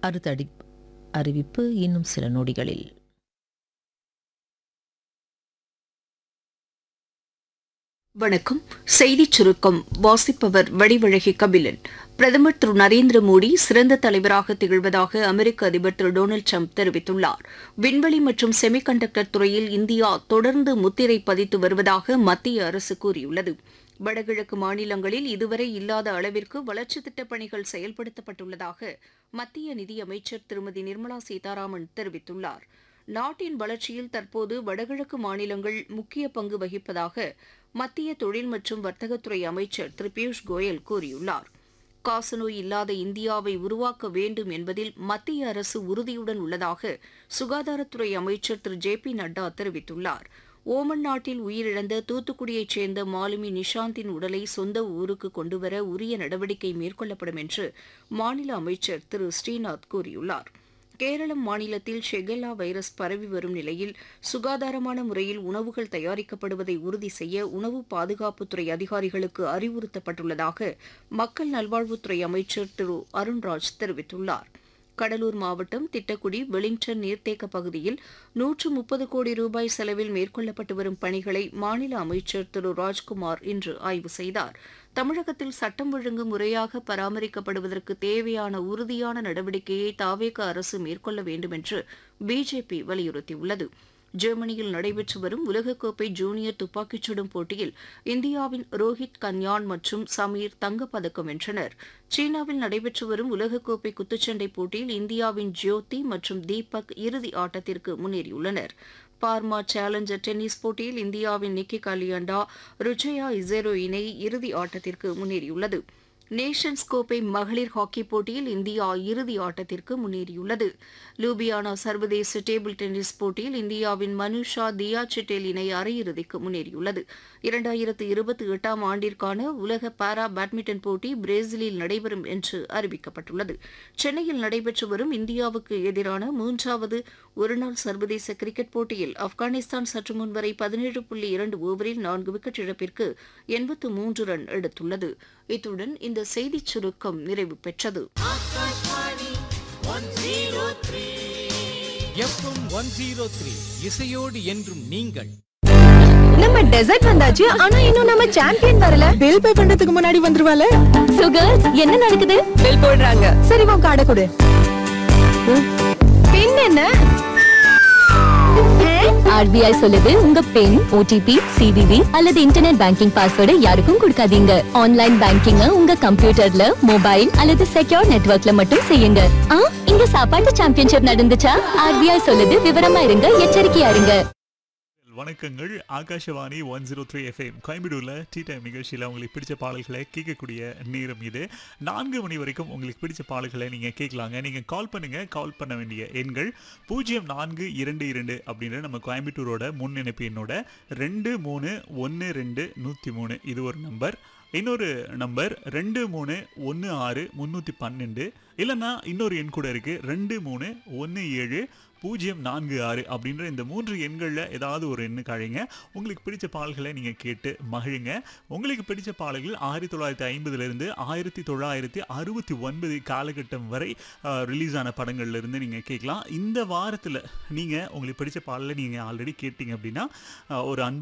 அடுத்த அடி அறிவிப்பு இன்னும் சில நொடிகளில் வணக்கம் செய்திச் சுருக்கம் வாசிப்பவர் வடிவழகி கபிலன் பிரதமர் திரு நரேந்திர மோடி சிறந்த தலைவராக திகழ்வதாக அமெரிக்க அதிபர் திரு டொனால்டு ட்ரம்ப் தெரிவித்துள்ளார் விண்வெளி மற்றும் செமிகண்டக்டர் துறையில் இந்தியா தொடர்ந்து முத்திரை பதித்து வருவதாக மத்திய அரசு கூறியுள்ளது வடகிழக்கு மாநிலங்களில் இதுவரை இல்லாத அளவிற்கு வளர்ச்சித் திட்டப் பணிகள் செயல்படுத்தப்பட்டுள்ளதாக மத்திய நிதியமைச்சர் திருமதி நிர்மலா சீதாராமன் தெரிவித்துள்ளார் நாட்டின் வளர்ச்சியில் தற்போது வடகிழக்கு மாநிலங்கள் முக்கிய பங்கு வகிப்பதாக மத்திய தொழில் மற்றும் வர்த்தகத்துறை அமைச்சர் திரு பியூஷ் கோயல் கூறியுள்ளார் காசநோய் இல்லாத இந்தியாவை உருவாக்க வேண்டும் என்பதில் மத்திய அரசு உறுதியுடன் உள்ளதாக சுகாதாரத்துறை அமைச்சர் திரு ஜே பி நட்டா தெரிவித்துள்ளார் ஓமன் நாட்டில் உயிரிழந்த தூத்துக்குடியைச் சேர்ந்த மாலுமி நிஷாந்தின் உடலை சொந்த ஊருக்கு கொண்டுவர உரிய நடவடிக்கை மேற்கொள்ளப்படும் என்று மாநில அமைச்சர் திரு ஸ்ரீநாத் கூறியுள்ளார் கேரளம் மாநிலத்தில் ஷெகெல்லா வைரஸ் பரவி வரும் நிலையில் சுகாதாரமான முறையில் உணவுகள் தயாரிக்கப்படுவதை உறுதி செய்ய உணவு பாதுகாப்புத்துறை அதிகாரிகளுக்கு அறிவுறுத்தப்பட்டுள்ளதாக மக்கள் நல்வாழ்வுத்துறை அமைச்சர் திரு அருண்ராஜ் தெரிவித்துள்ளார் கடலூர் மாவட்டம் திட்டக்குடி வெலிங்டன் நீர்த்தேக்க பகுதியில் நூற்று முப்பது கோடி ரூபாய் செலவில் மேற்கொள்ளப்பட்டு வரும் பணிகளை மாநில அமைச்சர் திரு ராஜ்குமார் இன்று ஆய்வு செய்தார் தமிழகத்தில் சட்டம் ஒழுங்கு முறையாக பராமரிக்கப்படுவதற்கு தேவையான உறுதியான நடவடிக்கையை தாவேக அரசு மேற்கொள்ள வேண்டும் என்று பிஜேபி வலியுறுத்தியுள்ளது ஜெர்மனியில் நடைபெற்று வரும் உலகக்கோப்பை ஜூனியர் துப்பாக்கிச் சுடும் போட்டியில் இந்தியாவின் ரோஹித் கன்யான் மற்றும் சமீர் தங்கப்பதக்கம் வென்றனர் சீனாவில் நடைபெற்று வரும் உலகக்கோப்பை குத்துச்சண்டை போட்டியில் இந்தியாவின் ஜோதி மற்றும் தீபக் இறுதி ஆட்டத்திற்கு முன்னேறியுள்ளனர் பார்மா சேலஞ்சர் டென்னிஸ் போட்டியில் இந்தியாவின் நிக்கி காலியண்டா ருஜயா இசேரோ இணை இறுதி ஆட்டத்திற்கு முன்னேறியுள்ளது நேஷன்ஸ் கோப்பை மகளிர் ஹாக்கி போட்டியில் இந்தியா இறுதி ஆட்டத்திற்கு முன்னேறியுள்ளது லூபியானா சர்வதேச டேபிள் டென்னிஸ் போட்டியில் இந்தியாவின் மனுஷா தியா சிட்டேல் இணை அரையிறுதிக்கு முன்னேறியுள்ளது இரண்டாயிரத்து இருபத்தி எட்டாம் ஆண்டிற்கான உலக பாரா பேட்மிண்டன் போட்டி பிரேசிலில் நடைபெறும் என்று அறிவிக்கப்பட்டுள்ளது சென்னையில் நடைபெற்று வரும் இந்தியாவுக்கு எதிரான மூன்றாவது ஒருநாள் சர்வதேச கிரிக்கெட் போட்டியில் ஆப்கானிஸ்தான் சற்று முன் வரை பதினேழு புள்ளி இரண்டு ஓவரில் நான்கு விக்கெட் இழப்பிற்கு எண்பத்து மூன்று ரன் எடுத்துள்ளது இத்துடன் இந்த செய்திச் சுருக்கம் நிறைவு பெற்றது எஃப்எம் ஒன் ஜீரோ த்ரீ இசையோடு என்றும் நீங்கள் நம்ம டெசர்ட் வந்தாச்சு ஆனா இன்னும் நம்ம சாம்பியன் வரல பில் பே பண்றதுக்கு முன்னாடி வந்துருவாள சோ கேர்ள்ஸ் என்ன நடக்குது பில் போடுறாங்க சரி உன் கார்டை கொடு பின் என்ன ஆர்பிஐ சொல்லுது உங்க பின் ஓடிபி சிவிவி அல்லது இன்டர்நெட் பேங்கிங் பாஸ்வேர்டை யாருக்கும் கொடுக்காதீங்க ஆன்லைன் பேங்கிங்க உங்க கம்ப்யூட்டர்ல மொபைல் அல்லது செக்யூர் நெட்வொர்க்ல மட்டும் செய்யுங்க ஆ, இங்க சாப்பாட்டு சாம்பியன்ஷிப் நடந்துச்சா ஆர்பிஐ சொல்லுது விவரமா இருங்க எச்சரிக்கையா இருங்க வணக்கங்கள் Akashvani one zero three FM கோயம்புத்தூரில் டீ டைம் நிகழ்ச்சியில் உங்களுக்கு பிடிச்ச பாடல்களை கேட்கக்கூடிய நேரம் இது நான்கு மணி வரைக்கும் உங்களுக்கு பிடிச்ச பாடல்களை நீங்கள் கேட்கலாங்க நீங்கள் கால் பண்ணுங்கள் கால் பண்ண வேண்டிய எண்கள் பூஜ்ஜியம் நான்கு இரண்டு இரண்டு அப்படின்ற நம்ம கோயம்புத்தூரோட முன் இணைப்பு எண்ணோட ரெண்டு மூணு ஒன்று ரெண்டு நூற்றி மூணு இது ஒரு நம்பர் இன்னொரு நம்பர் ரெண்டு மூணு ஒன்று ஆறு முந்நூற்றி பன்னெண்டு இல்லைன்னா இன்னொரு எண் கூட இருக்குது ரெண்டு மூணு ஒன்று ஏழு பூஜ்ஜியம் நான்கு ஆறு அப்படின்ற இந்த மூன்று எண்களில் ஏதாவது ஒரு எண்ணுக்கு அழைங்க உங்களுக்கு பிடிச்ச பாடல்களை நீங்கள் கேட்டு மகிழுங்க உங்களுக்கு பிடிச்ச பாடல்கள் ஆயிரத்தி தொள்ளாயிரத்தி ஐம்பதுலேருந்து ஆயிரத்தி தொள்ளாயிரத்தி அறுபத்தி ஒன்பது காலகட்டம் வரை ரிலீஸ் ஆன படங்கள்ல இருந்து நீங்கள் கேட்கலாம் இந்த வாரத்தில் நீங்கள் உங்களுக்கு பிடிச்ச பாடலை நீங்கள் ஆல்ரெடி கேட்டீங்க அப்படின்னா அஹ், ஒரு அன்பு